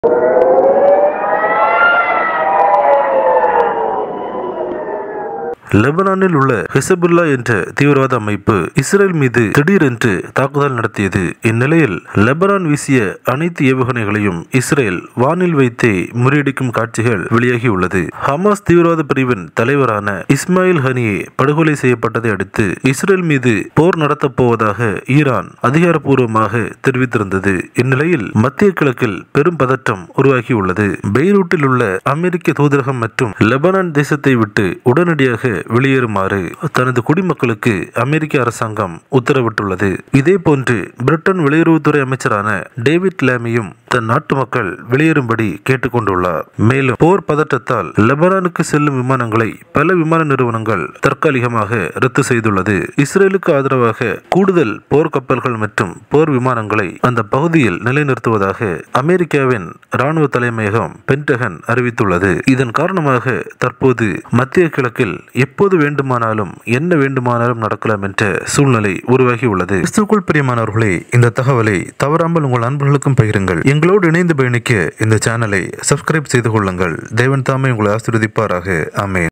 லெபனானில் உள்ள ஹெசபுல்லா என்ற தீவிரவாத அமைப்பு இஸ்ரேல் மீது திடீரென்று தாக்குதல் நடத்தியது இந்நிலையில் லெபனான் வீசிய அனைத்து ஏவுகணைகளையும் இஸ்ரேல் வானில் வைத்தே முறியடிக்கும் காட்சிகள் வெளியாகியுள்ளது ஹமாஸ் தீவிரவாத பிரிவின் தலைவரான இஸ்மாயில் ஹனியே படுகொலை செய்யப்பட்டதை அடுத்து இஸ்ரேல் மீது போர் நடத்தப் போவதாக ஈரான் அதிகாரப்பூர்வமாக தெரிவித்திருந்தது இந்நிலையில் மத்திய கிழக்கில் பெரும் பதற்றம் உருவாகியுள்ளது பெய்ரூட்டில் உள்ள அமெரிக்க தூதரகம் மற்றும் லெபனான் தேசத்தை விட்டு உடனடியாக வெளியேறுமாறு தனது குடிமக்களுக்கு அமெரிக்க அரசாங்கம் உத்தரவிட்டுள்ளது இதேபோன்று பிரிட்டன் வெளியுறவுத்துறை அமைச்சரான டேவிட் லேமியும் தன் நாட்டு மக்கள் வெளியேறும்படி கேட்டுக்கொண்டுள்ளார் மேலும் போர் பதற்றத்தால் லெபனானுக்கு செல்லும் விமானங்களை பல விமான நிறுவனங்கள் தற்காலிகமாக ரத்து செய்துள்ளது இஸ்ரேலுக்கு ஆதரவாக கூடுதல் போர் கப்பல்கள் மற்றும் போர் விமானங்களை அந்த பகுதியில் நிலைநிறுத்துவதாக அமெரிக்காவின் ராணுவ தலைமையகம் பென்டகன் அறிவித்துள்ளது இதன் காரணமாக தற்போது மத்திய கிழக்கில் எப்போது வேண்டுமானாலும் என்ன வேண்டுமானாலும் நடக்கலாம் என்ற சூழ்நிலை உருவாகியுள்ளது கிறிஸ்துக்குள் பிரியமானவர்களே இந்த தகவலை தவறாமல் உங்கள் நண்பர்களுக்கும் பகிருங்கள் எங்களோடு இணைந்து பயணிக்க இந்த சேனலை சப்ஸ்கிரைப் செய்து கொள்ளுங்கள் தேவன் தாமே உங்களை ஆசீர்வதிப்பாராக ஆமென்